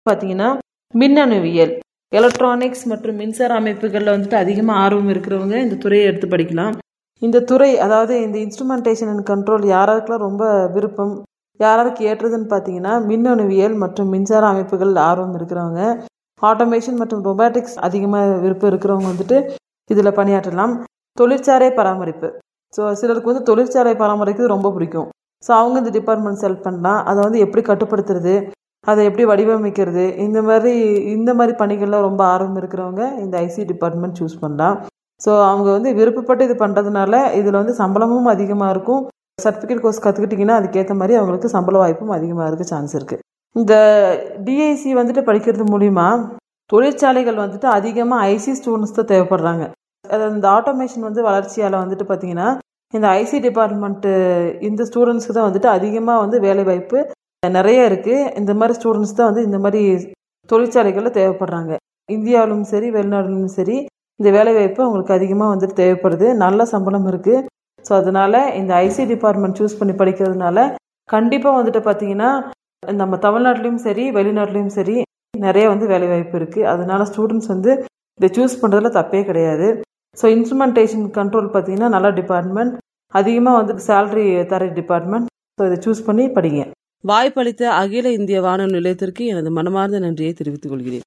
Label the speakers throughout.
Speaker 1: பார்த்தீங்கன்னா மின்னணுவியல் எலக்ட்ரானிக்ஸ் மற்றும் மின்சார அமைப்புகளில் வந்துட்டு அதிகமாக ஆர்வம் இருக்கிறவங்க இந்த துறையை எடுத்து படிக்கலாம் இந்த துறை அதாவது இந்த இன்ஸ்ட்ருமெண்டேஷன் அண்ட் கண்ட்ரோல் யாராருக்கெல்லாம் ரொம்ப விருப்பம் யாராருக்கு ஏற்றதுன்னு பார்த்தீங்கன்னா மின்னணுவியல் மற்றும் மின்சார அமைப்புகள் ஆர்வம் இருக்கிறவங்க ஆட்டோமேஷன் மற்றும் ரொபாட்டிக்ஸ் அதிகமாக விருப்பம் இருக்கிறவங்க வந்துட்டு இதில் பணியாற்றலாம் தொழிற்சாலை பராமரிப்பு ஸோ சிலருக்கு வந்து தொழிற்சாலை பராமரிக்கிறது ரொம்ப பிடிக்கும் ஸோ அவங்க இந்த டிபார்ட்மெண்ட் செலக்ட் பண்ணலாம் அதை வந்து எப்படி கட்டுப்படுத்துறது அதை எப்படி வடிவமைக்கிறது இந்த மாதிரி இந்த மாதிரி பணிகளில் ரொம்ப ஆர்வம் இருக்கிறவங்க இந்த ஐசி டிபார்ட்மெண்ட் சூஸ் பண்ணலாம் ஸோ அவங்க வந்து விருப்பப்பட்டு இது பண்ணுறதுனால இதில் வந்து சம்பளமும் அதிகமாக இருக்கும் சர்டிஃபிகேட் கோர்ஸ் கற்றுக்கிட்டிங்கன்னா அதுக்கேற்ற மாதிரி அவங்களுக்கு சம்பள வாய்ப்பும் அதிகமாக இருக்க சான்ஸ் இருக்குது இந்த டிஐசி வந்துட்டு படிக்கிறது மூலிமா தொழிற்சாலைகள் வந்துட்டு அதிகமாக ஐசி ஸ்டூடெண்ட்ஸ் தான் தேவைப்படுறாங்க அதாவது இந்த ஆட்டோமேஷன் வந்து வளர்ச்சியால் வந்துட்டு பார்த்தீங்கன்னா இந்த ஐசி டிபார்ட்மெண்ட்டு இந்த ஸ்டூடெண்ட்ஸ்க்கு தான் வந்துட்டு அதிகமாக வந்து வேலை வாய்ப்பு நிறைய இருக்குது இந்த மாதிரி ஸ்டூடெண்ட்ஸ் தான் வந்து இந்த மாதிரி தொழிற்சாலைகளில் தேவைப்படுறாங்க இந்தியாவிலும் சரி வெளிநாடுலும் சரி இந்த வேலை வாய்ப்பு அவங்களுக்கு அதிகமாக வந்துட்டு தேவைப்படுது நல்ல சம்பளம் இருக்குது ஸோ அதனால் இந்த ஐசி டிபார்ட்மெண்ட் சூஸ் பண்ணி படிக்கிறதுனால கண்டிப்பாக வந்துட்டு பார்த்தீங்கன்னா நம்ம தமிழ்நாட்டிலையும் சரி வெளிநாட்டிலையும் சரி நிறைய வந்து வேலை வாய்ப்பு இருக்குது அதனால ஸ்டூடெண்ட்ஸ் வந்து இதை சூஸ் பண்ணுறதுல தப்பே கிடையாது ஸோ இன்ஸ்ட்ருமெண்டேஷன் கண்ட்ரோல் பார்த்தீங்கன்னா நல்ல டிபார்ட்மெண்ட் அதிகமாக வந்து சேலரி தர டிபார்ட்மெண்ட் ஸோ இதை சூஸ் பண்ணி படிங்க வாய்ப்பளித்த அகில இந்திய வானொலி நிலையத்திற்கு எனது மனமார்ந்த நன்றியை தெரிவித்துக் கொள்கிறேன்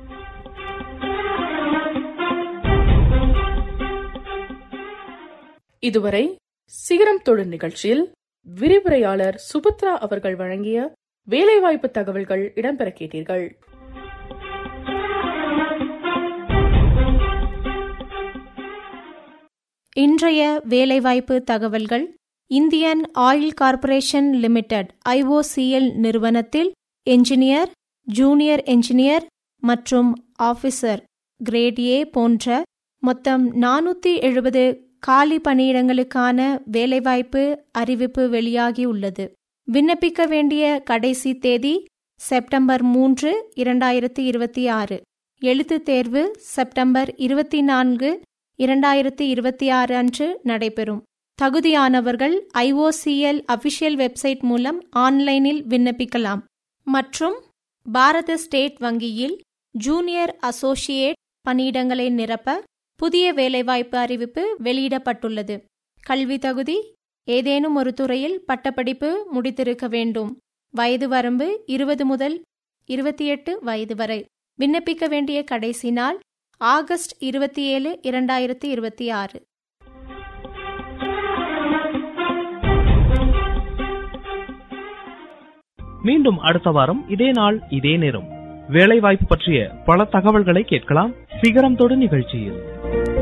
Speaker 2: இதுவரை சிகரம் தொழில் நிகழ்ச்சியில் விரிவுரையாளர் சுபத்ரா அவர்கள் வழங்கிய வேலைவாய்ப்பு தகவல்கள் இடம்பெற கேட்டீர்கள்
Speaker 3: இன்றைய வேலைவாய்ப்பு தகவல்கள் Indian oil corporation limited IOCL நிறுவனத்தில் என்ஜினியர் ஜூனியர் என்ஜினியர் மற்றும் ஆஃபீஸர் கிரேட் ஏ போன்ற மொத்தம் நானூற்றி எழுபது காலி பணியிடங்களுக்கான வேலைவாய்ப்பு அறிவிப்பு வெளியாகியுள்ளது விண்ணப்பிக்க வேண்டிய கடைசி தேதி செப்டம்பர் மூன்று இரண்டாயிரத்தி இருபத்தி ஆறு எழுத்துத் தேர்வு செப்டம்பர் இருபத்தி நான்கு இரண்டாயிரத்தி இருபத்தி ஆறு அன்று நடைபெறும் தகுதியானவர்கள் ஐஓசிஎல் அபிஷியல் வெப்சைட் மூலம் ஆன்லைனில் விண்ணப்பிக்கலாம் மற்றும் பாரத ஸ்டேட் வங்கியில் ஜூனியர் அசோசியேட் பணியிடங்களை நிரப்ப புதிய வேலைவாய்ப்பு அறிவிப்பு வெளியிடப்பட்டுள்ளது கல்வி தகுதி ஏதேனும் ஒரு துறையில் பட்டப்படிப்பு முடித்திருக்க வேண்டும் வயது வரம்பு இருபது முதல் இருபத்தி எட்டு வயது வரை விண்ணப்பிக்க வேண்டிய கடைசி நாள் ஆகஸ்ட் இருபத்தி ஏழு இரண்டாயிரத்தி இருபத்தி ஆறு
Speaker 4: மீண்டும் அடுத்த வாரம் இதே நாள் இதே நேரம் வேலைவாய்ப்பு பற்றிய பல தகவல்களை கேட்கலாம் சிகரம் தொடு நிகழ்ச்சியில்